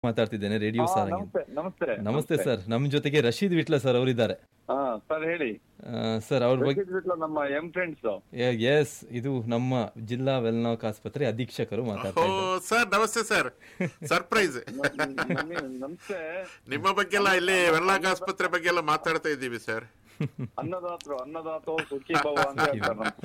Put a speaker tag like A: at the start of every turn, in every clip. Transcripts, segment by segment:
A: ಮಾತಾಡ್ತಿದ್ದೇನೆ radio
B: ಹಾ,
A: ಸಾರಂಗ್
B: ನಮಸ್ತೆ ನಮಸ್ತೆ
A: ನಮಸ್ತೆ ಸರ್ ನಮ್ಮ ಜೊತೆಗೆ ರಶೀದ್ ವಿಟ್ಲ ಸರ್ ಅವರಿದ್ದಾರೆ
B: ಹಾ ಸರ್ ಹೇಳಿ
A: ಸರ್ ಅವ್ರ ಬಗ್ಗೆ
B: ರಶೀದ್ ವಿಟ್ಲ ನಮ್ಮ ಎಂ ಫ್ರೆಂಡ್ಸ್
A: ಎಸ್ ಇದು ನಮ್ಮ ಜಿಲ್ಲಾ ವೆಲ್ನಾಕ್ ಆಸ್ಪತ್ರೆ ಅಧೀಕ್ಷಕರು ಮಾತಾಡ್ತಾ
C: ಓ
A: ಇದ್ದಾರೆ
C: ಸರ್ ನಮಸ್ತೆ ಸರ್ ಸರ್ಪ್ರೈಸ್
B: ನಮಸ್ತೆ
C: ನಿಮ್ಮ ಬಗ್ಗೆ ಎಲ್ಲ ಇಲ್ಲಿ ವೆರ್ಲಾಕ್ ಆಸ್ಪತ್ರೆ ಬಗ್ಗೆ ಎಲ್ಲ ಮಾತಾಡ್ತಾ ಇದ್ದೀವಿ ಸರ್
B: ಅನ್ನದಾತರು ಅನ್ನದಾತೋ ಸುಖಿ ಭವ ಅಂತ ಹೇಳ್ತಾರೆ ನಮ್ಗೆ.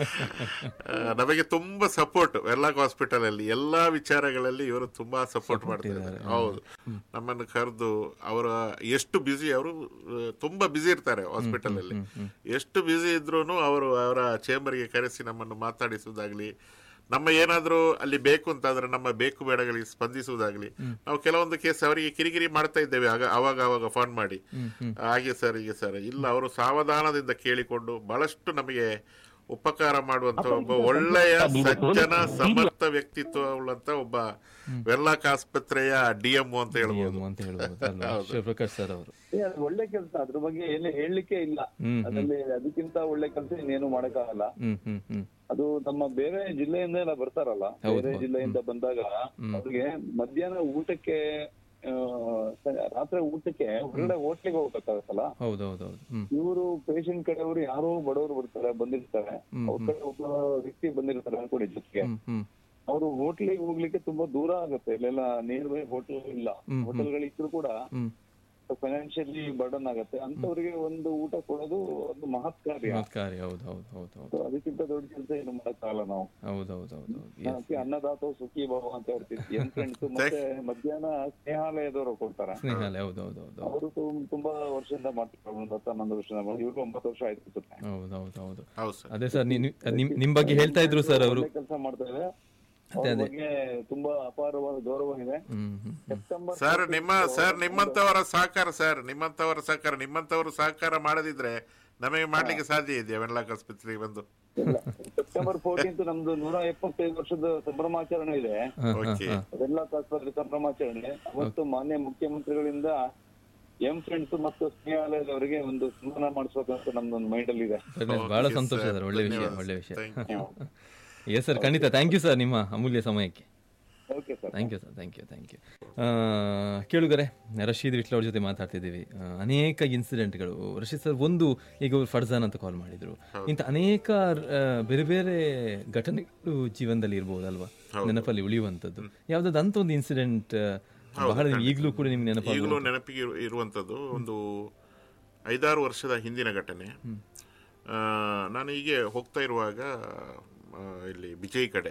C: ಆ, ನಮಗೆ ತುಂಬಾ ಸಪೋರ್ಟ್ ವೆರ್ಲಾಕ್ ಹಾಸ್ಪಿಟಲ್ ಅಲ್ಲಿ ಎಲ್ಲಾ ವಿಚಾರಗಳಲ್ಲಿ ಇವರು ತುಂಬಾ ಸಪೋರ್ಟ್ ಮಾಡ್ತಾ ಇದ್ದಾರೆ ಹೌದು ನಮ್ಮನ್ನು ಕರೆದು ಅವರ ಎಷ್ಟು ಬ್ಯುಸಿ ಅವರು ತುಂಬಾ ಬ್ಯುಸಿ ಇರ್ತಾರೆ ಹಾಸ್ಪಿಟಲ್ ಅಲ್ಲಿ ಎಷ್ಟು ಬ್ಯುಸಿ ಇದ್ರು ಅವರು ಅವರ ಚೇಂಬರ್ಗೆ ಕರೆಸಿ ನಮ್ಮನ್ನು ಮಾತಾಡಿಸುವುದಾಗ್ಲಿ ನಮ್ಮ ಏನಾದ್ರೂ ಅಲ್ಲಿ ಬೇಕು ಅಂತಾದ್ರೆ ನಮ್ಮ ಬೇಕು ಬೇಡಗಳಿಗೆ ಸ್ಪಂದಿಸುವುದಾಗ್ಲಿ ನಾವು ಕೆಲವೊಂದು ಕೇಸ್ ಅವರಿಗೆ ಕಿರಿಕಿರಿ ಮಾಡ್ತಾ ಇದ್ದೇವೆ ಆಗ ಅವಾಗ ಅವಾಗ ಫೋನ್ ಮಾಡಿ ಹಾಗೆ ಸರ್ ಹೀಗೆ ಸರ್ ಇಲ್ಲ ಅವರು ಸಾವಧಾನದಿಂದ ಕೇಳಿಕೊಂಡು ಬಹಳಷ್ಟು ನಮಗೆ ಉಪಕಾರ ಮಾಡುವಂತ ಒಬ್ಬ ಒಳ್ಳೆಯ ಸಜ್ಜನ ಸಮರ್ಥ ವ್ಯಕ್ತಿತ್ವ ಉಳ್ಳಂತ ಒಬ್ಬ ವೆರ್ಲಾಕ್ ಆಸ್ಪತ್ರೆಯ ಡಿಎಂ ಅಂತ ಹೇಳ್ಬೋದು
A: DM ಅಂತ ಹೇಳ್ಬೋದು ಅಲ್ವಾ? ಶಿವಪ್ರಕಾಶ್ ಸರ್ ಅವರು
B: ಏ, ಅದು ಒಳ್ಳೆ ಕೆಲಸ ಅದ್ರ ಬಗ್ಗೆ ಏನು ಹೇಳಲಿಕ್ಕೆ ಇಲ್ಲ
A: ಹ್ಮ್,
B: ಅದ್ರಲ್ಲಿ ಅದಕ್ಕಿಂತ ಒಳ್ಳೆ ಕೆಲಸ ಇನ್ನೇನು ಮಾಡಕ್ಕಾಗಲ್ಲ
A: ಹ್ಮ್ ಹ್ಮ್ ಹ್ಮ್
B: ಅದು ನಮ್ಮ ಬೇರೆ ಜಿಲ್ಲೆಯಿಂದ ಎಲ್ಲ ಬರ್ತಾರಲ್ಲ ಬೇರೆ ಜಿಲ್ಲೆಯಿಂದ ಬಂದಾಗ ಅವ್ರಿಗೆ ಮಧ್ಯಾಹ್ನ ಊಟಕ್ಕೆ ಆ, ಸ- ರಾತ್ರಿ ಊಟಕ್ಕೆ ಹೊರಗಡೆ ಹೋಟ್ಲಿಗೆ ಹೋಗ್ಬೇಕಾಗತ್ತಲ್ಲ
A: ಹೌದೌದೌದು ಹ್ಮ್
B: ಇವರು ಪೇಷಂಟ್ ಕಡೆಯವರು ಯಾರೋ ಬಡವರು ಬರ್ತಾರೆ ಬಂದಿರ್ತಾರೆ ಅವ್ರ ಕಡೆ ಒಬ್ಬ ವ್ಯಕ್ತಿ ಬಂದಿರ್ತಾರೆ ಅನ್ಕೊಡಿ ಜೊತೆಗೆ
A: ಹ್ಮ್ ಹ್ಮ್
B: ಅವರು ಹೋಟ್ಲಿಗೆ ಹೋಗ್ಲಿಕ್ಕೆ ತುಂಬಾ ದೂರ ಆಗುತ್ತೆ ಇಲ್ಲೆಲ್ಲ ನಿಯರ್ ಬೈ ಹೋಟೆಲ್ ಇಲ್ಲ ಹೋಟೆಲ್ಗಳಿದ್ರು ಕೂಡ
A: ಹ್ಮ್
B: ಫೈನಾನ್ಷಿಯಲಿ ಬರ್ಡನ್ ಆಗುತ್ತೆ ಅಂತವರಿಗೆ ಒಂದು ಊಟ ಕೊಡೋದು ಒಂದು ಮಹತ್ ಕಾರ್ಯ
A: ಚಮತ್ಕಾರಿ ಹೌದು ಹೌದು ಹೌದು ಹೌದು
B: So ಅದಕ್ಕಿಂತ ದೊಡ್ಡ ಕೆಲಸ ಏನು ಮಾಡಕ್ಕಾಗಲ್ಲ ನಾವು
A: ಹೌದು ಹೌದು ಹೌದು ಹೌದು ಎಸ್
B: ಅದಕ್ಕೆ ಅನ್ನದಾತೋ ಸುಖಿ ಭವ ಅಂತ ಹೇಳ್ತೀವಿ ಎನ್ ಫ್ರೆಂಡ್ಸ್ ಮತ್ತೆ ಮಧ್ಯಾಹ್ನ ಸ್ನೇಹಾಲಯದವರು ಕೊಡ್ತಾರೆ
A: ಸ್ನೇಹಾಲಯ ಹೌದು ಹೌದು ಹೌದು
B: ಅವರು ತುಂಬಾ ವರ್ಷದಿಂದ ಮಾಡ್ತಾರೆ ಒಂದು ಹತ್ತು ಹನ್ನೊಂದು ವರ್ಷದಿಂದ ಮಾಡಿ ಇವ್ರು ಒಂಬತ್ತು ವರ್ಷ ಆಯ್ತು ಅನ್ಸುತ್ತೆ
A: ಹೌದು ಹೌದು ಹೌದು
C: ಹೌದು ಸರ್
A: ಅದೇ ಸರ್ ನಿಮ್ ನಿಮ್ ಬಗ್ಗೆ ಹೇಳ್ತಾ ಇದ್ರು ಸರ್ ಅವರು
B: ಕೆಲಸ ಮಾಡ್ತಾ ಇದೆ ಅವ್ರ ಬಗ್ಗೆ ತುಂಬಾ ಅಪಾರವಾದ ಗೌರವ ಇದೆ
A: ಹ್ಮ್ ಹ್ಮ್
B: ಸೆಪ್ಟೆಂಬರ್
C: ಸರ್ ನಿಮ್ಮ ಸರ್ ನಿಮ್ಮಂತವರ ಸಹಕಾರ ಸರ್ ನಿಮ್ಮಂತವರ ಸಹಕಾರ ನಿಮ್ಮಂತವರು ಸಹಕಾರ ಮಾಡದಿದ್ರೆ ನಮಗೆ ಮಾಡ್ಲಿಕ್ಕೆ ಸಾಧ್ಯ ಇದೆಯಾ ವೆರ್ಲಾಕ್ ಆಸ್ಪತ್ರೆಗೆ ಬಂದು
B: ಸೆಪ್ಟೆಂಬರ್ ಫೋರ್ಟೀನ್ತ್ ನಮ್ದು ನೂರ ಎಪ್ಪತ್ತೈದು ವರ್ಷದ ಸಂಭ್ರಮಾಚರಣೆ ಇದೆ
C: ಓಕೆ
B: ಅದೆಲ್ಲ ಆಸ್ಪತ್ರೆ ಸಂಭ್ರಮಾಚರಣೆ ಅವತ್ತು ಮಾನ್ಯ ಮುಖ್ಯಮಂತ್ರಿಗಳಿಂದ ಎಂ ಫ್ರೆಂಡ್ಸ್ ಮತ್ತು ಸ್ನೇಹಾಲಯದವರಿಗೆ ಒಂದು ಸನ್ಮಾನ ಮಾಡಿಸ್ಬೇಕಂತ ನಮ್ದೊಂದು ಮೈಂಡ್ ಅಲ್ಲಿ ಇದೆ
A: ಬಹಳ ಸಂತೋಷ ಸರ್ ಒಳ್ಳೆ ವಿಷಯ ಒಳ್ಳೆ ವಿಷಯ
C: Thank you.
A: ಎಸ್ ಸರ್ ಖಂಡಿತ ಥ್ಯಾಂಕ್ ಯು ಸರ್ ನಿಮ್ಮ ಅಮೂಲ್ಯ ಸಮಯಕ್ಕೆ
B: okay sir
A: thank you sir thank you thank you ಕೇಳುಗರೆ ರಶೀದ್ ವಿಟ್ಲ ಅವ್ರ ಜೊತೆ ಮಾತಾಡ್ತಿದ್ದೀವಿ ಆ, ಅನೇಕ ಇನ್ಸಿಡೆಂಟ್ಗಳು ರಶೀದ್ ಸರ್ ಒಂದು ಈಗ ಅವ್ರು ಫರ್ಜಾನ್ ಅಂತ ಕಾಲ್ ಮಾಡಿದ್ರು ಇಂಥ ಅನೇಕ ಆ, ಬೇರೆ ಬೇರೆ ಘಟನೆಗಳು ಜೀವನದಲ್ಲಿ ಇರ್ಬೋದಲ್ವಾ ನೆನಪಲ್ಲಿ ಉಳಿಯುವಂಥದ್ದು ಯಾವ್ದಾದ್ರು ಅಂತ ಒಂದು ಇನ್ಸಿಡೆಂಟ್ ಬಹಳ ಈಗಲೂ ಕೂಡ ನಿಮ್ಗೆ ನೆನಪಾಗ
C: ಈಗಲೂ ನೆನಪಿಗೆ ಇರು- ಇರುವಂತದ್ದು ಒಂದು ಐದಾರು ವರ್ಷದ ಹಿಂದಿನ ಘಟನೆ ಆ, ನಾನು ಹೀಗೆ ಹೋಗ್ತಾ ಇರುವಾಗ ಆ, ಇಲ್ಲಿ ವಿಜಯ್ ಕಡೆ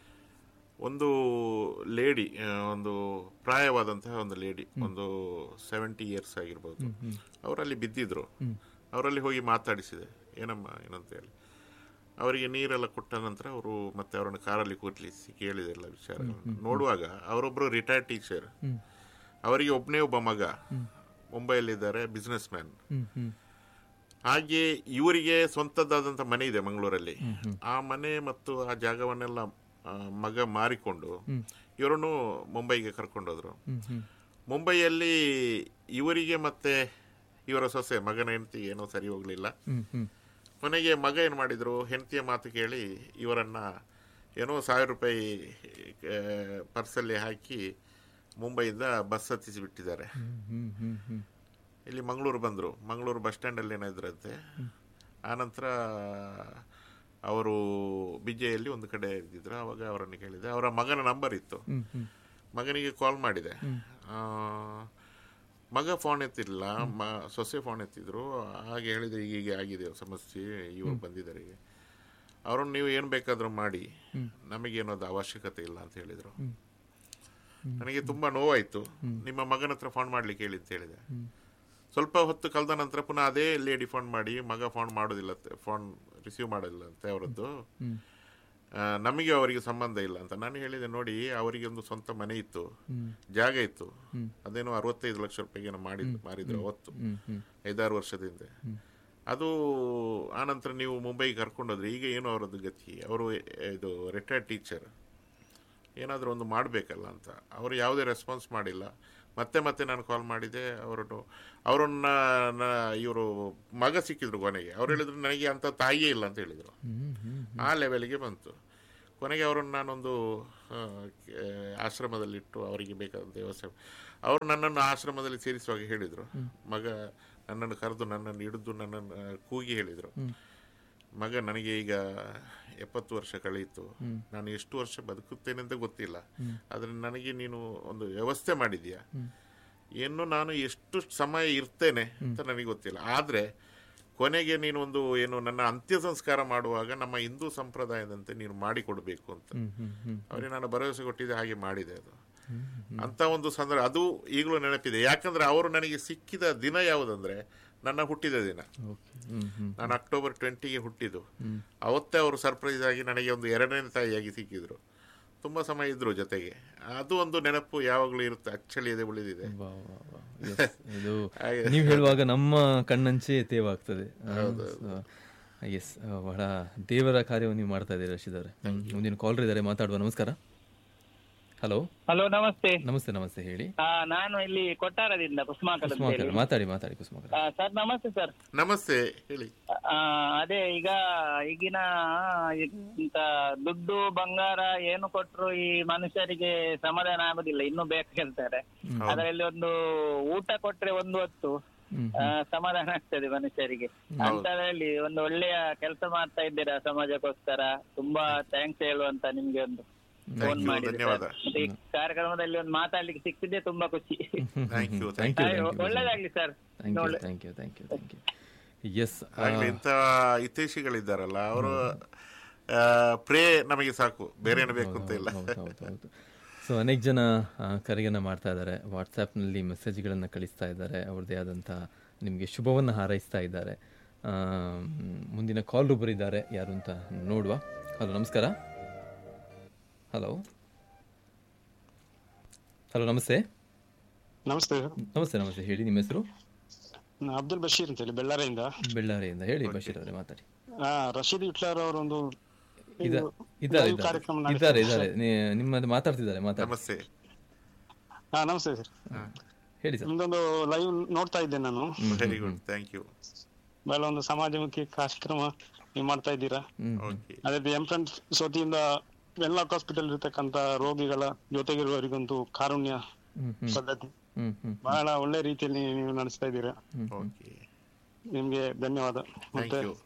C: ಒಂದು ಲೇಡಿ ಒಂದು ಪ್ರಾಯವಾದಂತಹ ಒಂದು ಲೇಡಿ ಒಂದು ಸೆವೆಂಟಿ ಇಯರ್ಸ್ ಆಗಿರ್ಬೋದು ಅವರಲ್ಲಿ ಬಿದ್ದಿದ್ರು ಅವರಲ್ಲಿ ಹೋಗಿ ಮಾತಾಡಿಸಿದೆ ಏನಮ್ಮ ಏನಂತ ಹೇಳಿ ಅವರಿಗೆ ನೀರೆಲ್ಲ ಕೊಟ್ಟ ನಂತರ ಅವರು ಮತ್ತೆ ಅವರನ್ನು ಕಾರಲ್ಲಿ ಕೂರ್ಲಿಸಿ ಕೇಳಿದೆ ಎಲ್ಲ ವಿಚಾರ ನೋಡುವಾಗ ಅವರೊಬ್ಬರು ರಿಟೈರ್ಡ್ ಟೀಚರ್ ಅವರಿಗೆ ಒಬ್ಬನೇ ಒಬ್ಬ ಮಗ ಮುಂಬೈಯಲ್ಲಿದ್ದಾರೆ ಬಿಸ್ನೆಸ್ ಮ್ಯಾನ್
A: ಹ್ಮ್ ಹ್ಮ್
C: ಹಾಗೆ ಇವರಿಗೆ ಸ್ವಂತದ್ದಾದಂಥ ಮನೆ ಇದೆ ಮಂಗಳೂರಲ್ಲಿ ಆ ಮನೆ ಮತ್ತು ಆ ಜಾಗವನ್ನೆಲ್ಲ ಆ, ಮಗ ಮಾರಿಕೊಂಡು ಇವರನ್ನು ಮುಂಬೈಗೆ ಕರ್ಕೊಂಡೋದ್ರು
A: ಹ್ಮ್ ಹ್ಮ್
C: ಮುಂಬೈಯಲ್ಲಿ ಇವರಿಗೆ ಮತ್ತೆ ಇವರ ಸೊಸೆ ಮಗನ ಹೆಂಡತಿ ಏನೋ ಸರಿ ಹೋಗ್ಲಿಲ್ಲ
A: ಹ್ಮ್ ಹ್ಮ್
C: ಕೊನೆಗೆ ಮಗ ಏನು ಮಾಡಿದ್ರು ಹೆಂಡತಿಯ ಮಾತು ಕೇಳಿ ಇವರನ್ನ ಏನೋ ಸಾವಿರ ರೂಪಾಯಿ ಪರ್ಸಲ್ಲಿ ಹಾಕಿ ಮುಂಬೈಯಿಂದ ಬಸ್ ಹತ್ತಿಸಿ ಬಿಟ್ಟಿದ್ದಾರೆ
A: ಹ್ಮ್ ಹ್ಮ್ ಹ್ಮ್
C: ಇಲ್ಲಿ ಮಂಗಳೂರು ಬಂದರು ಮಂಗಳೂರು ಬಸ್ ಸ್ಟ್ಯಾಂಡಲ್ಲಿ ಏನಾದ್ರಂತೆ ಆನಂತರ ಅವರು ಬಿಜೆಯಲ್ಲಿ ಒಂದು ಕಡೆ ಇದ್ದಿದ್ರು ಅವಾಗ ಅವರನ್ನು ಕೇಳಿದೆ ಅವರ ಮಗನ ನಂಬರ್ ಇತ್ತು
A: ಹ್ಮ್ ಹ್ಮ್
C: ಮಗನಿಗೆ ಕಾಲ್ ಮಾಡಿದೆ ಆ, ಮಗ ಫೋನ್ ಎತ್ತಿಲ್ಲ ಮ ಸೊಸೆ ಫೋನ್ ಎತ್ತಿದ್ರು ಹಾಗೆ ಹೇಳಿದ್ರೆ ಈಗ ಹೀಗೆ ಆಗಿದೆ ಸಮಸ್ಯೆ ಇವರು ಬಂದಿದ್ದಾರೆ ಈಗ ಅವ್ರನ್ನ ನೀವು ಏನು ಬೇಕಾದರೂ ಮಾಡಿ ನಮಗೇನು ಅದು ಅವಶ್ಯಕತೆ ಇಲ್ಲ ಅಂತ ಹೇಳಿದರು ನನಗೆ ತುಂಬ ನೋವಾಯಿತು ನಿಮ್ಮ ಮಗನ ಹತ್ರ ಫೋನ್ ಮಾಡ್ಲಿಕ್ಕೆ ಹೇಳಿ ಅಂತ ಹೇಳಿದೆ ಸ್ವಲ್ಪ ಹೊತ್ತು ಕಳೆದ ನಂತರ ಪುನಃ ಅದೇ ಲೇಡಿ ಫೋನ್ ಮಾಡಿ ಮಗ ಫೋನ್ ಮಾಡೋದಿಲ್ಲ ಫೋನ್ ರಿಸೀವ್ ಮಾಡೋದಿಲ್ಲ ಅಂತೆ ಅವರದ್ದು ಆ, ನಮಗೆ ಅವರಿಗೆ ಸಂಬಂಧ ಇಲ್ಲ ಅಂತ ನಾನು ಹೇಳಿದೆ ನೋಡಿ ಅವರಿಗೆ ಒಂದು ಸ್ವಂತ ಮನೆ ಇತ್ತು ಜಾಗ ಇತ್ತು ಅದೇನೋ ಅರವತ್ತೈದು ಲಕ್ಷ ರೂಪಾಯಿಗೆ ಮಾಡಿದ್ದು ಮಾರಿದ್ರು ಅವತ್ತು
A: ಹ್ಮ್ ಹ್ಮ್
C: ಐದಾರು ವರ್ಷದಿಂದ ಅದು ಆನಂತರ ನೀವು ಮುಂಬೈಗೆ ಕರ್ಕೊಂಡೋದ್ರೆ ಈಗ ಏನು ಅವರದ್ದು ಗತಿ ಅವರು ಇದು ರಿಟೈರ್ಡ್ ಟೀಚರ್ ಏನಾದರೂ ಒಂದು ಮಾಡಬೇಕಲ್ಲ ಅಂತ ಅವರು ಯಾವುದೇ ರೆಸ್ಪಾನ್ಸ್ ಮಾಡಿಲ್ಲ ಮತ್ತೆ ಮತ್ತೆ ನಾನು ಕಾಲ್ ಮಾಡಿದೆ ಅವರನ್ನು ಅವರನ್ನ ಇವರು ಮಗ ಸಿಕ್ಕಿದ್ರು ಕೊನೆಗೆ ಅವ್ರು ಹೇಳಿದ್ರು ನನಗೆ ಅಂತ ತಾಯಿಯೇ ಇಲ್ಲ ಅಂತ ಹೇಳಿದರು
A: ಹ್ಮ್ ಹ್ಮ್
C: ಆ ಲೆವೆಲ್ಗೆ ಬಂತು ಕೊನೆಗೆ ಅವರನ್ನು ನಾನೊಂದು ಆ, ಕೆ- ಆಶ್ರಮದಲ್ಲಿಟ್ಟು ಅವರಿಗೆ ಬೇಕಾದಂಥ ವ್ಯವಸ್ಥೆ ಅವರು ನನ್ನನ್ನು ಆಶ್ರಮದಲ್ಲಿ ಸೇರಿಸುವಾಗ ಹೇಳಿದರು ಮಗ ನನ್ನನ್ನು ಕರೆದು ನನ್ನನ್ನು ಹಿಡಿದು ನನ್ನನ್ನು ಕೂಗಿ ಹೇಳಿದರು ಮಗ ನನಗೆ ಈಗ ಎಪ್ಪತ್ತು ವರ್ಷ ಕಳೆಯಿತು ನಾನು ಎಷ್ಟು ವರ್ಷ ಬದುಕುತ್ತೇನೆ ಅಂತ ಗೊತ್ತಿಲ್ಲ ಆದರೆ ನನಗೆ ನೀನು ಒಂದು ವ್ಯವಸ್ಥೆ ಮಾಡಿದ್ಯಾ ಏನು ನಾನು ಎಷ್ಟು ಸಮಯ ಇರ್ತೇನೆ ಅಂತ ನನಗೆ ಗೊತ್ತಿಲ್ಲ ಆದರೆ ಕೊನೆಗೆ ನೀನು ಒಂದು ಏನು ನನ್ನ ಅಂತ್ಯ ಸಂಸ್ಕಾರ ಮಾಡುವಾಗ ನಮ್ಮ ಹಿಂದೂ ಸಂಪ್ರದಾಯದಂತೆ ನೀನು ಮಾಡಿಕೊಡ್ಬೇಕು ಅಂತ ಅವರಿಗೆ ನಾನು ಭರವಸೆ ಕೊಟ್ಟಿದ್ದೆ ಹಾಗೆ ಮಾಡಿದೆ ಅದು ಅಂತ ಒಂದು ಸಂದರ್ಭ ಅದು ಈಗಲೂ ನೆನಪಿದೆ ಯಾಕಂದ್ರೆ ಅವರು ನನಗೆ ಸಿಕ್ಕಿದ ದಿನ ಯಾವುದಂದ್ರೆ ನನ್ನ ಹುಟ್ಟಿದ ದಿನ
A: ಓಕೆ ಹ್ಮ್ ಹ್ಮ್
C: ನಾನು ಅಕ್ಟೋಬರ್ ಟ್ವೆಂಟಿಗೆ ಹುಟ್ಟಿದ್ದು ಅವತ್ತೇ ಅವರು ಸರ್ಪ್ರೈಸ್ ಆಗಿ ನನಗೆ ಒಂದು ಎರಡನೇ ತಾಯಿಯಾಗಿ ಸಿಕ್ಕಿದ್ರು ತುಂಬಾ ಸಮಯ ಇದ್ರು ಜೊತೆಗೆ ಅದು ಒಂದು ನೆನಪು ಯಾವಾಗಲೂ ಇರುತ್ತೆ ಅಚ್ಚಳಿಯದೆ ಉಳಿದಿದೆ
A: ವಾ, ವಾ, ವಾ. Yes, ಇದು ನೀವು ಹೇಳುವಾಗ ನಮ್ಮ ಕಣ್ಣಂಚೆ ತೇವಾಗ್ತದೆ ಎಸ್ ಬಹಳ ದೇವರ ಕಾರ್ಯವನ್ನು ನೀವು ಮಾಡ್ತಾ ಇದ್ದೀರಿ ರಶೀದ್ ಅವರೇ ಮುಂದಿನ ಕಾಲರ್ ಇದ್ದಾರೆ ಮಾತಾಡುವ ನಮಸ್ಕಾರ ಹಲೋ
D: ಹಲೋ ನಮಸ್ತೆ
A: ನಮಸ್ತೆ ನಮಸ್ತೆ ಹೇಳಿ
D: ಆ, ನಾನು ಇಲ್ಲಿ ಕೊಟ್ಟಾರದಿಂದ ಕುಸುಮಾಕಲ್ ಅಂತ ಹೇಳಿ
A: ಕುಸುಮಾಕರ್ ಮಾತಾಡಿ ಮಾತಾಡಿ ಕುಸುಮಾಕರ್
D: ಆ, ಸರ್ ನಮಸ್ತೆ ಸರ್
C: ನಮಸ್ತೆ ಹೇಳಿ
D: ಆ, ಅದೇ ಈಗ ಈಗಿನ ಇಂತ ದುಡ್ಡು ಬಂಗಾರ ಏನು ಕೊಟ್ರು ಈ ಮನುಷ್ಯರಿಗೆ ಸಮಾಧಾನ ಆಗುದಿಲ್ಲ ಇನ್ನೂ ಬೇಕು ಹೇಳ್ತಾರೆ ಅದರಲ್ಲಿ ಒಂದು ಊಟ ಕೊಟ್ರೆ ಒಂದು ಹೊತ್ತು
A: ಹ್ಮ್
D: ಆ, ಸಮಾಧಾನ ಆಗ್ತದೆ ಮನುಷ್ಯರಿಗೆ ಅಂತದ್ರಲ್ಲಿ ಒಂದು ಒಳ್ಳೆಯ ಕೆಲಸ ಮಾಡ್ತಾ ಇದ್ದೀರಾ ಸಮಾಜಕ್ಕೋಸ್ಕರ ತುಂಬಾ ಥ್ಯಾಂಕ್ಸ್ ಹೇಳುವಂತ ನಿಮ್ಗೆ ಒಂದು ಫೋನ್
C: Thank you,
D: ಮಾಡಿದೆ
C: ಧನ್ಯವಾದ.
D: ಸರ್. ಮತ್ತೆ ಈ ಕಾರ್ಯಕ್ರಮದಲ್ಲಿ ಒಂದು ಮಾತಾಡ್ಲಿಕ್ಕೆ ಸಿಕ್ಕಿದ್ದೆ ತುಂಬಾ ಖುಷಿ
C: ಥ್ಯಾಂಕ್ ಯು
A: ಥ್ಯಾಂಕ್ ಯು
D: ಆಯ್ತು, ಒಳ್ಳೆದಾಗ್ಲಿ sir
A: thank you thank you thank you thank you yes
C: ಆಗ್ಲಿ ಇಂಥ ಹಿತೈಷಿಗಳಿದ್ದಾರಲ್ಲ ಅವರು ಪ್ರೇ ನಮಗೆ ಸಾಕು ಬೇರೆ ಏನು ಬೇಕು ಅಂತ ಇಲ್ಲ
A: ಹೌದು ಹೌದು ಹೌದು ಸೊ ಅನೇಕ ಜನ ಆ, ಕರೆಯನ್ನು ಮಾಡ್ತಾ ಇದ್ದಾರೆ ವಾಟ್ಸಪ್ನಲ್ಲಿ ಮೆಸೇಜ್ಗಳನ್ನು ಕಳಿಸ್ತಾ ಇದ್ದಾರೆ ಅವ್ರದ್ದೇ ಆದಂಥ ನಿಮಗೆ ಶುಭವನ್ನು ಹಾರೈಸ್ತಾ ಇದ್ದಾರೆ ಆ, ಮ್, ಮುಂದಿನ ಕಾಲ್ ಒಬ್ಬರಿದ್ದಾರೆ ಯಾರು ಅಂತ ನೋಡುವ ಹಲೋ ನಮಸ್ಕಾರ ಹಲೋ ಹಲೋ ನಮಸ್ತೆ
E: ನಮಸ್ತೆ
A: ನಮಸ್ತೆ ನಮಸ್ತೆ ಹೇಳಿ ನಿಮ್ಮ ಹೆಸರು
E: ನಾನು ಅಬ್ದುಲ್ ಬಶೀರ್ ಅಂತ ಹೇಳಿ ಬೆಳ್ಳಾರಿಯಿಂದ
A: ಬೆಳ್ಳಾರಿಯಿಂದ ಹೇಳಿ ಬಶೀರ್ ಅವರೇ ಮಾತಾಡಿ
E: ಆ, ರಶೀದ್ ಇಟ್ಲರ್ ಅವರೊಂದು
A: ಇದ
E: ಇದು
A: ಇದ್ದಾರೆ
E: live ಕಾರ್ಯಕ್ರಮ
A: ಇದ್ದಾರೆ
E: ನಡೆಸ್ತಾರೆ.
A: ಇದ್ದಾರೆ ನೀ- ನಿಮ್ಮದು ಮಾತಾಡ್ತಿದ್ದಾರೆ ಮಾತಾಡಿ
C: ನಮಸ್ತೆ
E: ಹಾ ನಮಸ್ತೆ ಸರ್
A: ಹೇಳಿ ಸರ್
E: ನಿಮ್ದೊಂದು ಲೈವ್ ನೋಡ್ತಾ ಇದ್ದೆ ನಾನು
C: ವೆರಿ ಗುಡ್ ಥ್ಯಾಂಕ್ ಯು
E: ಬಹಳ ಒಂದು ಸಮಾಜಮುಖಿ ಕಾರ್ಯಕ್ರಮ ನೀವು ಮಾಡ್ತಾ ಇದ್ದೀರಾ
A: ಹ್ಮ್
C: ಓಕೆ
E: ಅದೇ ಎಂಫ್ರಂಟ್ ಸೋತಿಯಿಂದ ವೆನ್ಲಾಕ್ ಹಾಸ್ಪಿಟಲ್ ಇರ್ತಕ್ಕಂತ ರೋಗಿಗಳ ಜೊತೆಗಿರುವವರಿಗೊಂದು ಕಾರುಣ್ಯ
A: ಹ್ಮ್ ಹ್ಮ್
E: ಪದ್ಧತಿ
A: ಹ್ಮ್ ಹ್ಮ್
E: ಬಹಳ ಒಳ್ಳೆ ರೀತಿಯಲ್ಲಿ ನೀವು ನಡೆಸ್ತಾ ಇದ್ದೀರಾ
C: ಓಕೆ
E: ನಿಮ್ಗೆ ಧನ್ಯವಾದ
C: ಥ್ಯಾಂಕ್
E: ಮತ್ತೆ
C: ಯು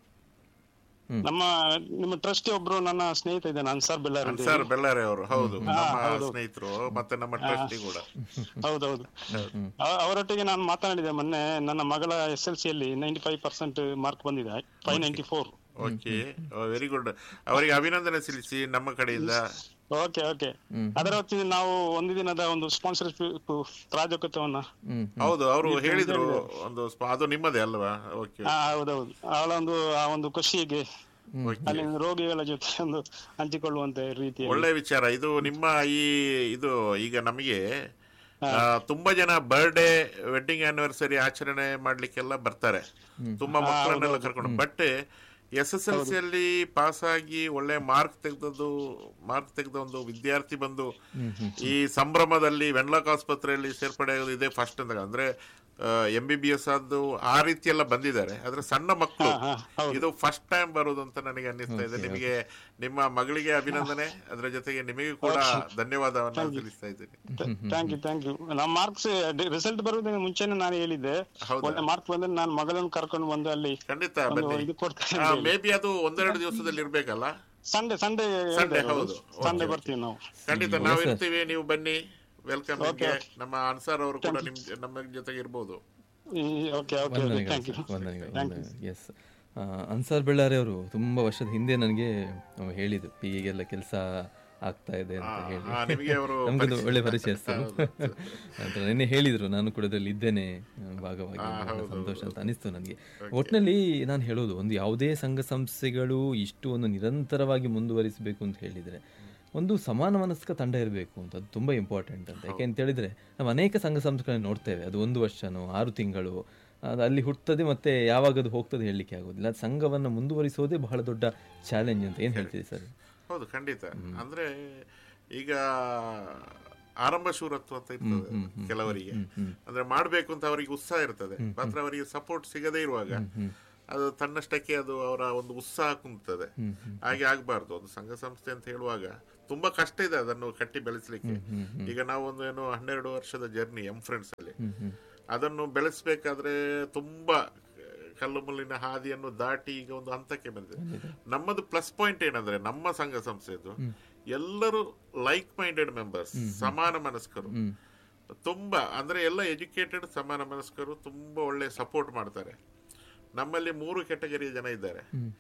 E: ನಮ್ಮ ನಿಮ್ಮ ಟ್ರಸ್ಟಿ ಒಬ್ರು ನನ್ನ ಸ್ನೇಹಿತ ಇದ್ದಾನೆ ಅನ್ಸಾರ್ ಬೆಳ್ಳಾರಿ ಅಂತ
C: ಸರ್ ಬೆಳ್ಳಾರಿ ಅವರು ಹೌದು ನಮ್ಮ
E: ಹೌದು.
C: ಸ್ನೇಹಿತರು ಮತ್ತೆ ನಮ್ಮ ಟ್ರಸ್ಟಿ ಕೂಡ
E: ಹೌದೌದು ಅವ- ಅವರೊಟ್ಟಿಗೆ ನಾನು ಮಾತನಾಡಿದೆ ಮೊನ್ನೆ ನನ್ನ ಮಗಳ ಎಸ್ ಎಲ್ ಸಿಯಲ್ಲಿ ನೈಂಟಿ ಫೈವ್ ಪರ್ಸೆಂಟ್ ಮಾರ್ಕ್ ಬಂದಿದೆ five ninety four
C: okay very good ಅವರಿಗೆ ಅಭಿನಂದನೆ ಸಲ್ಲಿಸಿ ನಮ್ಮ ಕಡೆಯಿಂದ
E: ಓಕೆ ಓಕೆ ಅದರ ಹೊತ್ತಿಗೆ ನಾವು ಒಂದು ದಿನದ ಒಂದು ಸ್ಪಾನ್ಸರ್ಶಿಪ್ ಪ್ರಾಜೆಕ್ಟವನ್ನ
A: ಹ್ಮ್
C: ಹೌದು ಅವರು ಹೇಳಿದ್ರು ಒಂದು ಸ್ಪ- ಅದು ನಿಮ್ಮದೇ ಅಲ್ವಾ ಓಕೆ
E: ಆ, ಹೌದೌದು ಅವಳ ಒಂದು ಆ ಒಂದು ಖುಷಿಗೆ
C: ಓಕೆ
E: ಅಲ್ಲಿ ರೋಗಿಗಳ ಜೊತೆ ಒಂದು ಹಂಚಿಕೊಳ್ಳುವಂತ ರೀತಿಯಲ್ಲಿ
C: ಒಳ್ಳೆ ವಿಚಾರ ಇದು ನಿಮ್ಮ ಈ ಇದು ಈಗ ನಮಗೆ ಆ, ತುಂಬಾ ಜನ ಬರ್ಡೇ ವೆಡ್ಡಿಂಗ್ ಆನಿವರ್ಸರಿ ಆಚರಣೆ ಮಾಡ್ಲಿಕ್ಕೆಲ್ಲ ಬರ್ತಾರೆ ತುಂಬಾ ಮಕ್ಕಳನ್ನೆಲ್ಲ ಕರ್ಕೊಂಡು ಬಟ್ ಎಸ್ ಎಸ್ ಎಲ್ ಸಿಯಲ್ಲಿ ಪಾಸ್ ಆಗಿ ಒಳ್ಳೆ ಮಾರ್ಕ್ ತೆಗೆದದ್ದು ಮಾರ್ಕ್ ತೆಗೆದ ಒಂದು ವಿದ್ಯಾರ್ಥಿ ಬಂದು ಈ ಸಂಭ್ರಮದಲ್ಲಿ ವೆನ್ಲಾಕ್ ಆಸ್ಪತ್ರೆಯಲ್ಲಿ ಸೇರ್ಪಡೆ ಆಗೋದು ಇದೇ ಫಸ್ಟ್ ಅಂತ ಅಂದ್ರೆ ಎಂ ಬಿ ಬಿ ಎಸ್ ಆದ್ದು ಆ ರೀತಿ ಎಲ್ಲ ಬಂದಿದ್ದಾರೆ ಆದ್ರೆ ಸಣ್ಣ ಮಕ್ಕಳು ಇದು ಫಸ್ಟ್ ಟೈಮ್ ಬರುದು ಅಂತ ನನಗೆ ಅನ್ನಿಸ್ತಾ ಇದೆ ನಿಮಗೆ ನಿಮ್ಮ ಮಗಳಿಗೆ ಅಭಿನಂದನೆ ಅದರ ಜೊತೆಗೆ ನಿಮಗೆ ಕೂಡ ಧನ್ಯವಾದವನ್ನ ತಿಳಿಸ್ತಾ ಇದ್ದೀನಿ
E: ಥ್ಯಾಂಕ್ ಯು ಥ್ಯಾಂಕ್ ಯು ನಮ್ಮ ಮಾರ್ಕ್ಸ್ ರಿಸಲ್ಟ್ ಬರುವುದಕ್ಕೆ ಮುಂಚೆನೆ ನಾನು ಹೇಳಿದ್ದೆ
C: ಹೌದಾ?
E: ಒಳ್ಳೆ ಮಾರ್ಕ್ ಬಂದ್ರೆ ನಾನು ಮಗಳನ್ನು ಕರ್ಕೊಂಡು ಬಂದು ಅಲ್ಲಿ
C: ಖಂಡಿತ
E: ಒಂದು
C: ಬನ್ನಿ
E: ಇದು ಕೊಡ್ತೇನೆ
C: ಮೇ ಬಿ ಅದು ಒಂದೆರಡು ದಿವಸದಲ್ಲಿ ಇರ್ಬೇಕಲ್ಲ
E: ಸಂಡೇ ಸಂಡೇ
C: Sunday, ಹೌದು.
E: ಸಂಡೇ
C: Okay,
E: ಬರ್ತೀವಿ ನಾವು
C: ಖಂಡಿತ ನಾವು ಇರ್ತೀವಿ ನೀವು ಬನ್ನಿ ವೆಲ್ಕಮ್ ನಿಮ್ಗೆ ನಮ್ಮ ಅನ್ಸಾರ್ ಅವರು ಕೂಡ ನಿಮ್ ನಮ್ಮ ಜೊತೆಗೆ ಇರ್ಬೋದು
E: ಓಕೆ ಓಕೆ ಥ್ಯಾಂಕ್ ಯು
A: ವಂದನೆಗಳು ಎಸ್ ಅನ್ಸಾರ್ ಬೆಳ್ಳಾರಿ ಅವರು ತುಂಬಾ ವರ್ಷದ ಹಿಂದೆ ನನಗೆ ಹೇಳಿದ್ರು ಹೀಗೆಲ್ಲ ಕೆಲಸ ಆಗ್ತಾ ಇದೆ ಅಂತ ಹೇಳಿ
C: ಆ, ನಿಮಗೆ ಅವರು
A: ನಮ್ಗೊಂದು ಒಳ್ಳೆ ಪರಿಚಯಸ್ಥರು ನಂತರ ನಿನ್ನೆ ಹೇಳಿದ್ರು ನಾನು ಕೂಡ ಅದರಲ್ಲಿ ಇದ್ದೇನೆ ಆ, ಭಾಗವಾಗಿ ಬಹಳ ಸಂತೋಷ ಅಂತ ಅನಿಸ್ತು ನನಗೆ ಒಟ್ಟಿನಲ್ಲಿ ನಾನು ಹೇಳೋದು ಒಂದು ಯಾವುದೇ ಸಂಘ ಸಂಸ್ಥೆಗಳು ಇಷ್ಟು ಒಂದು ನಿರಂತರವಾಗಿ ಮುಂದುವರಿಸಬೇಕು ಅಂತ ಹೇಳಿದರೆ ಒಂದು ಸಮಾನ ಮನಸ್ಕ ತಂಡ ಇರಬೇಕು ಅಂತ ಅದು ತುಂಬ ಇಂಪಾರ್ಟೆಂಟ್ ಅಂತ ಯಾಕೆ ಅಂತ ಹೇಳಿದ್ರೆ ನಾವು ಅನೇಕ ಸಂಘ ಸಂಸ್ಥೆಗಳನ್ನ ನೋಡ್ತೇವೆ ಅದು ಒಂದು ವರ್ಷನೋ ಆರು ತಿಂಗಳು ಅದು ಅಲ್ಲಿ ಹುಟ್ಟುತ್ತದೆ ಮತ್ತೆ ಯಾವಾಗ ಅದು ಹೋಗ್ತದೆ ಹೇಳಲಿಕ್ಕೆ ಆಗೋದಿಲ್ಲ ಅದು ಸಂಘವನ್ನು ಮುಂದುವರಿಸೋದೇ ಬಹಳ ದೊಡ್ಡ ಚಾಲೆಂಜ್ ಅಂತ ಏನು ಹೇಳ್ತೀರಿ ಸರ್
C: ಹೌದು ಖಂಡಿತ ಅಂದ್ರೆ ಈಗ ಆರಂಭ ಶೂರತ್ವ ಅಂತ ಇರ್ತದೆ ಕೆಲವರಿಗೆ ಅಂದ್ರೆ ಮಾಡ್ಬೇಕು ಅಂತ ಅವರಿಗೆ ಉತ್ಸಾಹ ಇರ್ತದೆ ಮಾತ್ರ ಅವರಿಗೆ ಸಪೋರ್ಟ್ ಸಿಗದೇ ಇರುವಾಗ ಅದು ತನ್ನಷ್ಟಕ್ಕೆ ಅದು ಅವರ ಒಂದು ಉತ್ಸಾಹ ಕುಂತದೆ ಹಾಗೆ ಆಗ್ಬಾರ್ದು ಒಂದು ಸಂಘ ಸಂಸ್ಥೆ ಅಂತ ಹೇಳುವಾಗ ತುಂಬಾ ಕಷ್ಟ ಇದೆ ಅದನ್ನು ಕಟ್ಟಿ ಬೆಳೆಸಲಿಕ್ಕೆ ಈಗ ನಾವು ಒಂದು ಏನು ಹನ್ನೆರಡು ವರ್ಷದ ಜರ್ನಿ ಎಂ ಫ್ರೆಂಡ್ಸ್ ಅಲ್ಲಿ ಅದನ್ನು ಬೆಳೆಸಬೇಕಾದ್ರೆ ತುಂಬಾ ಕಲ್ಲು ಮುಳ್ಳಿನ ಹಾದಿಯನ್ನು ದಾಟಿ ಈಗ ಒಂದು ಹಂತಕ್ಕೆ ಬಂದಿದೆ ನಮ್ಮದು ಪ್ಲಸ್ ಪಾಯಿಂಟ್ ಏನಂದ್ರೆ ನಮ್ಮ ಸಂಘ ಸಂಸ್ಥೆದು ಎಲ್ಲರೂ ಲೈಕ್ ಮೈಂಡೆಡ್ ಮೆಂಬರ್ಸ್ ಸಮಾನ ಮನಸ್ಕರು ತುಂಬಾ ಅಂದ್ರೆ ಎಲ್ಲ ಎಜುಕೇಟೆಡ್ ಸಮಾನ ಮನಸ್ಕರು ತುಂಬಾ ಒಳ್ಳೆ ಸಪೋರ್ಟ್ ಮಾಡ್ತಾರೆ ನಮ್ಮಲ್ಲಿ ಮೂರು ಕೆಟಗರಿಯ ಜನ ಇದ್ದಾರೆ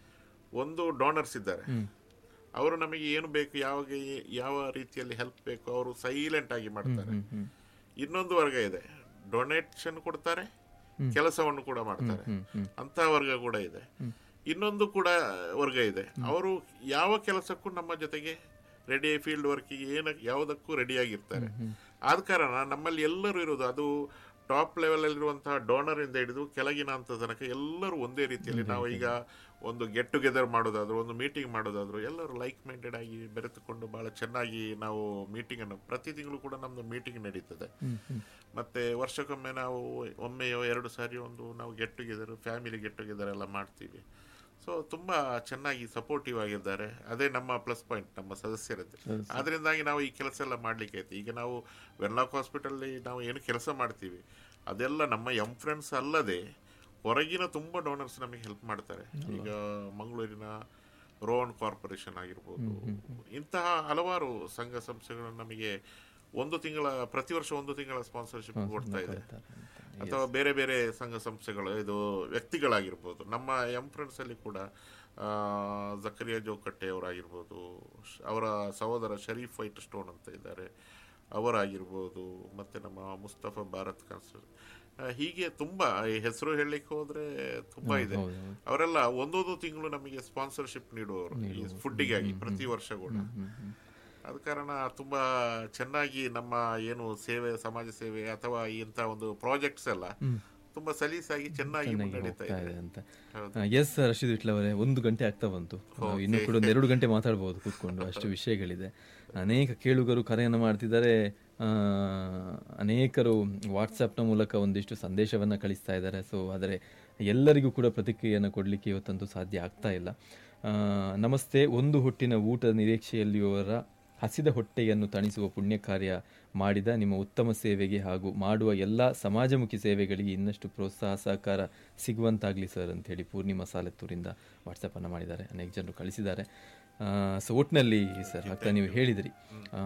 C: ಒಂದು ಡೋನರ್ಸ್ ಇದ್ದಾರೆ ಅವರು ನಮಗೆ ಏನು ಬೇಕು ಯಾವಾಗ ಯಾವ ರೀತಿಯಲ್ಲಿ ಹೆಲ್ಪ್ ಬೇಕು ಅವರು ಸೈಲೆಂಟ್ ಆಗಿ ಮಾಡ್ತಾರೆ ಇನ್ನೊಂದು ವರ್ಗ ಇದೆ ಡೊನೇಷನ್ ಕೊಡ್ತಾರೆ ಕೆಲಸವನ್ನು ಕೂಡ ಮಾಡ್ತಾರೆ ಅಂತ ವರ್ಗ ಕೂಡ ಇದೆ ಇನ್ನೊಂದು ಕೂಡ ವರ್ಗ ಇದೆ ಅವರು ಯಾವ ಕೆಲಸಕ್ಕೂ ನಮ್ಮ ಜೊತೆಗೆ ರೆಡಿ ಫೀಲ್ಡ್ ವರ್ಕಿಗೆ ಏನ ಯಾವುದಕ್ಕೂ ರೆಡಿಯಾಗಿರ್ತಾರೆ ಆದ ಕಾರಣ ನಮ್ಮಲ್ಲಿ ಎಲ್ಲರೂ ಇರೋದು ಅದು ಟಾಪ್ ಲೆವೆಲ್ ಅಲ್ಲಿರುವಂತಹ ಡೋನರ್ ಇಂದ ಹಿಡಿದು ಕೆಳಗಿನ ಹಂತ ತನಕ ಎಲ್ಲರೂ ಒಂದೇ ರೀತಿಯಲ್ಲಿ ನಾವು ಈಗ ಒಂದು ಗೆಟ್ ಟುಗೆದರ್ ಮಾಡೋದಾದ್ರು ಒಂದು ಮೀಟಿಂಗ್ ಮಾಡೋದಾದ್ರು ಎಲ್ಲರೂ ಲೈಕ್ ಮೈಂಡೆಡ್ ಆಗಿ ಬೆರೆತುಕೊಂಡು ಬಹಳ ಚೆನ್ನಾಗಿ ನಾವು ಮೀಟಿಂಗ್ ಅನ್ನು ಪ್ರತಿ ತಿಂಗಳು ಕೂಡ ನಮ್ದು ಮೀಟಿಂಗ್ ನಡೀತದೆ ಮತ್ತೆ ವರ್ಷಕ್ಕೊಮ್ಮೆ ನಾವು ಒಮ್ಮೆಯೋ ಎರಡು ಸಾರಿ ಒಂದು ನಾವು get together family get together ಎಲ್ಲ ಮಾಡ್ತೀವಿ ಸೊ ತುಂಬಾ ಚೆನ್ನಾಗಿ ಸಪೋರ್ಟಿವ್ ಆಗಿದ್ದಾರೆ ಅದೇ ನಮ್ಮ ಪ್ಲಸ್ ಪಾಯಿಂಟ್ ನಮ್ಮ ಸದಸ್ಯರದ್ದು ಅದರಿಂದಾಗಿ ನಾವು ಈ ಕೆಲಸ ಎಲ್ಲ ಮಾಡ್ಲಿಕ್ಕೆ ಆಯ್ತು ಈಗ ನಾವು ವೆನ್ಲಾಕ್ ಹಾಸ್ಪಿಟಲ್ ನಾವು ಏನು ಕೆಲಸ ಮಾಡ್ತೀವಿ ಅದೆಲ್ಲ ನಮ್ಮ ಎಂ ಫ್ರೆಂಡ್ಸ್ ಅಲ್ಲದೆ ಹೊರಗಿನ ತುಂಬಾ ಡೋನರ್ಸ್ ನಮಗೆ ಹೆಲ್ಪ್ ಮಾಡ್ತಾರೆ ಈಗ ಮಂಗಳೂರಿನ ರೋಹನ್ ಕಾರ್ಪೊರೇಷನ್ ಆಗಿರ್ಬೋದು ಇಂತಹ ಹಲವಾರು ಸಂಘ ಸಂಸ್ಥೆಗಳು ನಮಗೆ ಒಂದು ತಿಂಗಳ ಪ್ರತಿ ವರ್ಷ ಒಂದು ತಿಂಗಳ ಸ್ಪಾನ್ಸರ್ಶಿಪ್ ಕೊಡ್ತಾ ಇದೆ ಅಥವಾ ಬೇರೆ ಬೇರೆ ಸಂಘ ಸಂಸ್ಥೆಗಳು ಇದು ವ್ಯಕ್ತಿಗಳಾಗಿರ್ಬೋದು ನಮ್ಮ ಎಂ ಫ್ರೆಂಡ್ಸ್ ಅಲ್ಲಿ ಕೂಡ ಆ, ಜಕರಿಯಾ ಜೋಕಟ್ಟೆ ಅವರಾಗಿರ್ಬೋದು ಶ- ಅವರ ಸಹೋದರ ಶರೀಫ್ ವೈಟ್ ಸ್ಟೋನ್ ಅಂತ ಇದ್ದಾರೆ ಅವರಾಗಿರ್ಬೋದು ಮತ್ತೆ ನಮ್ಮ ಮುಸ್ತಫಾ ಭಾರತ್ ಕನ್ಸರ್ ಹೀಗೆ ತುಂಬಾ ಈ ಹೆಸರು ಹೇಳಲಿಕ್ಕೆ ಹೋದ್ರೆ ತುಂಬಾ ಇದೆ ಅವರೆಲ್ಲ ಒಂದೊಂದು ತಿಂಗಳು ನಮಗೆ ಸ್ಪಾನ್ಸರ್ಶಿಪ್ ನೀಡುವವರು ಈ ಫುಡ್ಡಿಗಾಗಿ ಪ್ರತಿ ವರ್ಷ ಕೂಡ ಆದ ಕಾರಣ ತುಂಬಾ ಚೆನ್ನಾಗಿ ನಮ್ಮ ಏನು ಸೇವೆ ಸಮಾಜ ಸೇವೆ ಅಥವಾ ಇಂಥ ಒಂದು ಪ್ರಾಜೆಕ್ಟ್ಸ್ ಎಲ್ಲ ತುಂಬಾ ಸಲೀಸಾಗಿ ಚೆನ್ನಾಗಿ ಮುನ್ನಡೀತಾ
A: ಹೋಗ್ತಾ
C: ಇದೆ
A: ಇದೆ ಅಂತ ಎಸ್ ರಶೀದ್ ವಿಟ್ಲ ಅವರೇ ಒಂದು ಗಂಟೆ ಆಗ್ತಾ ಬಂತು ನಾವು ಇನ್ನೂ ಕೂಡ ಒಂದು ಎರಡು ಗಂಟೆ ಮಾತಾಡ್ಬೋದು ಕೂತ್ಕೊಂಡು ಅಷ್ಟು ವಿಷಯಗಳಿದೆ ಅನೇಕ ಕೇಳುಗರು ಕರೆಯನ್ನು ಮಾಡ್ತಿದ್ದಾರೆ ಆ, ಅನೇಕರು ವಾಟ್ಸಪ್ನ ಮೂಲಕ ಒಂದಿಷ್ಟು ಸಂದೇಶವನ್ನು ಕಳಿಸ್ತಾ ಇದ್ದಾರೆ ಸೊ ಆದರೆ ಎಲ್ಲರಿಗೂ ಕೂಡ ಪ್ರತಿಕ್ರಿಯೆಯನ್ನು ಕೊಡಲಿಕ್ಕೆ ಇವತ್ತಂತೂ ಸಾಧ್ಯ ಆಗ್ತಾ ಇಲ್ಲ ಆ, ನಮಸ್ತೆ ಒಂದು ಹೊಟ್ಟಿನ ಊಟದ ನಿರೀಕ್ಷೆಯಲ್ಲಿಯವರ ಹಸಿದ ಹೊಟ್ಟೆಯನ್ನು ತಣಿಸುವ ಪುಣ್ಯ ಕಾರ್ಯ ಮಾಡಿದ ನಿಮ್ಮ ಉತ್ತಮ ಸೇವೆಗೆ ಹಾಗೂ ಮಾಡುವ ಎಲ್ಲ ಸಮಾಜಮುಖಿ ಸೇವೆಗಳಿಗೆ ಇನ್ನಷ್ಟು ಪ್ರೋತ್ಸಾಹ ಸಹಕಾರ ಸಿಗುವಂತಾಗಲಿ ಸರ್ ಅಂತೇಳಿ ಪೂರ್ಣಿಮಾ ಸಾಲೆತ್ತೂರಿಂದ ವಾಟ್ಸಪ್ಪನ್ನು ಮಾಡಿದ್ದಾರೆ ಅನೇಕ ಜನರು ಕಳಿಸಿದ್ದಾರೆ ಸೊ ಒಟ್ಟಿನಲ್ಲಿ ಸರ್ ಆಗ್ತಾ ನೀವು ಹೇಳಿದಿರಿ ಆ,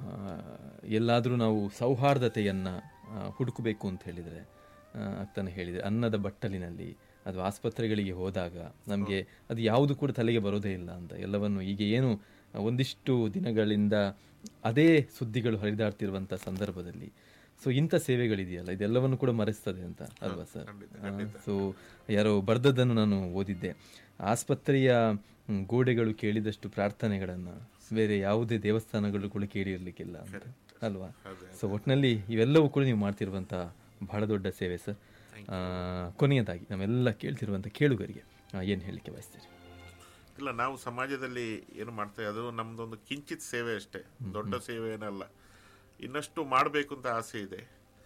A: ಎಲ್ಲಾದರೂ ನಾವು ಸೌಹಾರ್ದತೆಯನ್ನು ಹುಡುಕಬೇಕು ಅಂತ ಹೇಳಿದರೆ ಆಗ್ತಾನೆ ಹೇಳಿದೆ ಅನ್ನದ ಬಟ್ಟಲಿನಲ್ಲಿ ಅದು ಆಸ್ಪತ್ರೆಗಳಿಗೆ ಹೋದಾಗ ನಮಗೆ ಅದು ಯಾವುದು ಕೂಡ ತಲೆಗೆ ಬರೋದೇ ಇಲ್ಲ ಅಂತ ಎಲ್ಲವನ್ನು ಈಗ ಏನು ಒಂದಿಷ್ಟು ದಿನಗಳಿಂದ ಅದೇ ಸುದ್ದಿಗಳು ಹರಿದಾಡ್ತಿರುವಂಥ ಸಂದರ್ಭದಲ್ಲಿ ಸೊ ಇಂಥ ಸೇವೆಗಳಿದೆಯಲ್ಲ ಇದೆಲ್ಲವನ್ನು ಕೂಡ ಮರೆಸ್ತದೆ ಅಂತ ಅಲ್ವಾ ಸರ್ ಸೊ ಯಾರೋ ಬರ್ದದ್ದನ್ನು ನಾನು ಓದಿದ್ದೆ ಆಸ್ಪತ್ರೆಯ ಮ್, ಗೋಡೆಗಳು ಕೇಳಿದಷ್ಟು ಪ್ರಾರ್ಥನೆಗಳನ್ನು ಬೇರೆ ಯಾವುದೇ ದೇವಸ್ಥಾನಗಳು ಕೂಡ ಕೇಳಿರ್ಲಿಕ್ಕಿಲ್ಲ ಅಂತ ಅಲ್ವಾ ಸೊ ಒಟ್ಟಿನಲ್ಲಿ ಇವೆಲ್ಲವೂ ಕೂಡ ನೀವು ಮಾಡ್ತಿರುವಂಥ ಬಹಳ ದೊಡ್ಡ ಸೇವೆ ಸರ್ ಆ, ಕೊನೆಯದಾಗಿ ನಮ್ಮೆಲ್ಲ ಕೇಳ್ತಿರುವಂಥ ಕೇಳುಗರಿಗೆ ಏನು ಹೇಳಲಿಕ್ಕೆ ಬಯಸ್ತೀರಿ
C: ಇಲ್ಲ ನಾವು ಸಮಾಜದಲ್ಲಿ ಏನು ಮಾಡ್ತೇವೆ ಅದು ನಮ್ದೊಂದು ಕಿಂಚಿತ್ ಸೇವೆ ಅಷ್ಟೇ ದೊಡ್ಡ ಸೇವೆ ಏನಲ್ಲ ಇನ್ನಷ್ಟು ಮಾಡಬೇಕು ಅಂತ ಆಸೆ ಇದೆ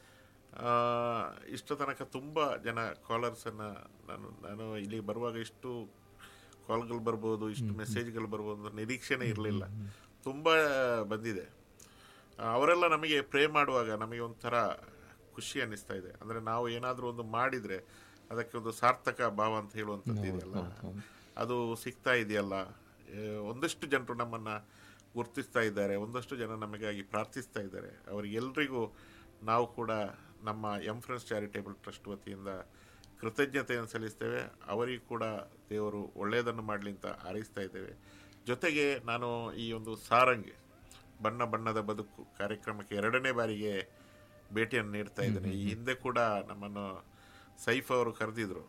C: ಆ, ಇಷ್ಟು ತನಕ ತುಂಬ ಜನ ಕಾಲರ್ಸನ್ನು ನಾನು ನಾನು ಇಲ್ಲಿ ಬರುವಾಗ ಇಷ್ಟು ಕಾಲ್ಗಳು ಬರ್ಬೋದು ಇಷ್ಟು ಮೆಸೇಜ್ಗಳು ಬರ್ಬೋದು ಅಂತ ನಿರೀಕ್ಷೆನೇ ಇರಲಿಲ್ಲ ತುಂಬ ಬಂದಿದೆ ಆ, ಅವರೆಲ್ಲ ನಮಗೆ ಪ್ರೇ ಮಾಡುವಾಗ ನಮಗೆ ಒಂಥರ ಖುಷಿ ಅನ್ನಿಸ್ತಾ ಇದೆ ಅಂದರೆ ನಾವು ಏನಾದರೂ ಒಂದು ಮಾಡಿದರೆ ಅದಕ್ಕೆ ಒಂದು ಸಾರ್ಥಕ ಭಾವ ಅಂತ ಹೇಳುವಂಥದ್ದು ಇದೆಯಲ್ಲ ಅದು ಸಿಗ್ತಾ ಇದೆಯಲ್ಲ ಏ, ಒಂದಷ್ಟು ಜನರು ನಮ್ಮನ್ನು ಗುರುತಿಸ್ತಾ ಇದ್ದಾರೆ ಒಂದಷ್ಟು ಜನ ನಮಗಾಗಿ ಪ್ರಾರ್ಥಿಸ್ತಾ ಇದ್ದಾರೆ ಅವರಿಗೆಲ್ರಿಗೂ ನಾವು ಕೂಡ ನಮ್ಮ ಎಂ ಫ್ರೆಂಡ್ಸ್ ಚಾರಿಟೇಬಲ್ ಟ್ರಸ್ಟ್ ವತಿಯಿಂದ ಕೃತಜ್ಞತೆಯನ್ನು ಸಲ್ಲಿಸ್ತೇವೆ ಅವರಿಗೂ ಕೂಡ ದೇವರು ಒಳ್ಳೆಯದನ್ನು ಮಾಡಲಿ ಅಂತ ಹಾರೈಸ್ತಾ ಇದ್ದೇವೆ ಜೊತೆಗೆ ನಾನು ಈ ಒಂದು ಸಾರಂಗ್ ಬಣ್ಣ ಬಣ್ಣದ ಬದುಕು ಕಾರ್ಯಕ್ರಮಕ್ಕೆ ಎರಡನೇ ಬಾರಿಗೆ ಭೇಟಿಯನ್ನು ನೀಡ್ತಾ ಇದ್ದೇನೆ ಈ ಹಿಂದೆ ಕೂಡ ನಮ್ಮನ್ನು ಸೈಫ್ ಅವರು ಕರೆದಿದ್ರು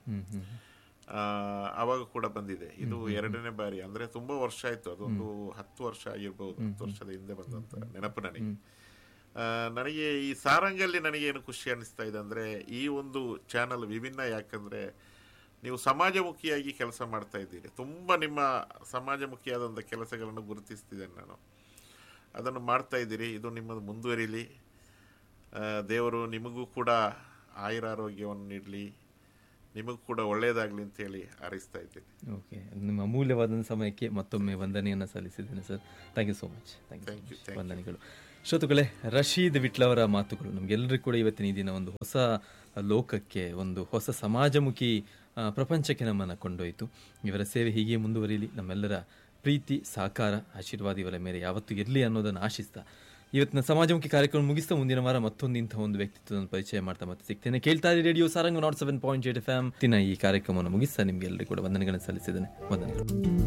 C: ಆ, ಅವಾಗ ಕೂಡ ಬಂದಿದೆ ಇದು ಎರಡನೇ ಬಾರಿ ಅಂದ್ರೆ ತುಂಬಾ ವರ್ಷ ಆಯ್ತು ಅದೊಂದು ಹತ್ತು ವರ್ಷ ಆಗಿರ್ಬೋದು ಹತ್ತು ವರ್ಷದ ಹಿಂದೆ ಬಂದಂತ ನೆನಪು ನನಗೆ ಆ, ನನಗೆ ಈ ಸಾರಂಗಲ್ಲಿ ನನಗೆ ಏನು ಖುಷಿ ಅನಿಸ್ತಾ ಇದೆ ಅಂದ್ರೆ ಈ ಒಂದು ಚಾನಲ್ ವಿಭಿನ್ನ ಯಾಕಂದ್ರೆ ನೀವು ಸಮಾಜಮುಖಿಯಾಗಿ ಕೆಲಸ ಮಾಡ್ತಾ ಇದ್ದೀರಿ ತುಂಬಾ ನಿಮ್ಮ ಸಮಾಜಮುಖಿಯಾದಂಥ ಕೆಲಸಗಳನ್ನು ಗುರುತಿಸ್ತಿದ್ದೇನೆ ನಾನು ಅದನ್ನು ಮಾಡ್ತಾ ಇದ್ದೀರಿ ಇದು ನಿಮ್ಮದು ಮುಂದುವರಿಲಿ ಆ, ದೇವರು ನಿಮಗೂ ಕೂಡ ಆಯುರಾರೋಗ್ಯವನ್ನು ನೀಡಲಿ ನಿಮಗೂ ಕೂಡ ಒಳ್ಳೇದಾಗ್ಲಿ ಅಂತ ಹೇಳಿ ಹಾರೈಸ್ತಾ ಇದ್ದೀನಿ
A: ಓಕೆ ನಿಮ್ಮ ಅಮೂಲ್ಯವಾದ ಸಮಯಕ್ಕೆ ಮತ್ತೊಮ್ಮೆ ವಂದನೆಯನ್ನು ಸಲ್ಲಿಸಿದ್ದೇನೆ sir thank you so much thank
C: Thank you,
A: you
C: thank
A: ವಂದನೆಗಳು ಶ್ರೋತುಗಳೇ ರಶೀದ್ ವಿಟ್ಲವರ ಮಾತುಗಳು ನಮಗೆಲ್ಲರಿಗೂ ಕೂಡ ಇವತ್ತಿನ ಈ ದಿನ ಒಂದು ಹೊಸ ಲೋಕಕ್ಕೆ ಒಂದು ಹೊಸ ಸಮಾಜಮುಖಿ ಆ, ಪ್ರಪಂಚಕ್ಕೆ ನಮ್ಮನ್ನು ಕೊಂಡೊಯ್ತು ಇವರ ಸೇವೆ ಹೀಗೆ ಮುಂದುವರಿಯಲಿ ನಮ್ಮೆಲ್ಲರ ಪ್ರೀತಿ ಸಹಕಾರ ಆಶೀರ್ವಾದ ಇವರ ಮೇಲೆ ಯಾವತ್ತೂ ಇರಲಿ ಅನ್ನೋದನ್ನು ಆಶಿಸ್ತಾ ಇವತ್ತಿನ ಸಮಾಜಮುಖಿ ಕಾರ್ಯಕ್ರಮ ಮುಗಿಸ್ತಾ ಮುಂದಿನ ವಾರ ಮತ್ತೊಂದು ಇಂಥ ಒಂದು ವ್ಯಕ್ತಿತ್ವದ ಪರಿಚಯ ಮಾಡ್ತಾ ಮತ್ತೆ ಸಿಗ್ತೇನೆ ಕೇಳ್ತಾ ಇರಿ radio Sarang nought seven point eight F M ಈ ಕಾರ್ಯಕ್ರಮವನ್ನು ಮುಗಿಸ್ತಾ ನಿಮಗೆಲ್ಲರಿಗೂ ಕೂಡ ವಂದನೆಗಳನ್ನು ಸಲ್ಲಿಸಿದ್ದೇನೆ ವಂದನೆಗಳು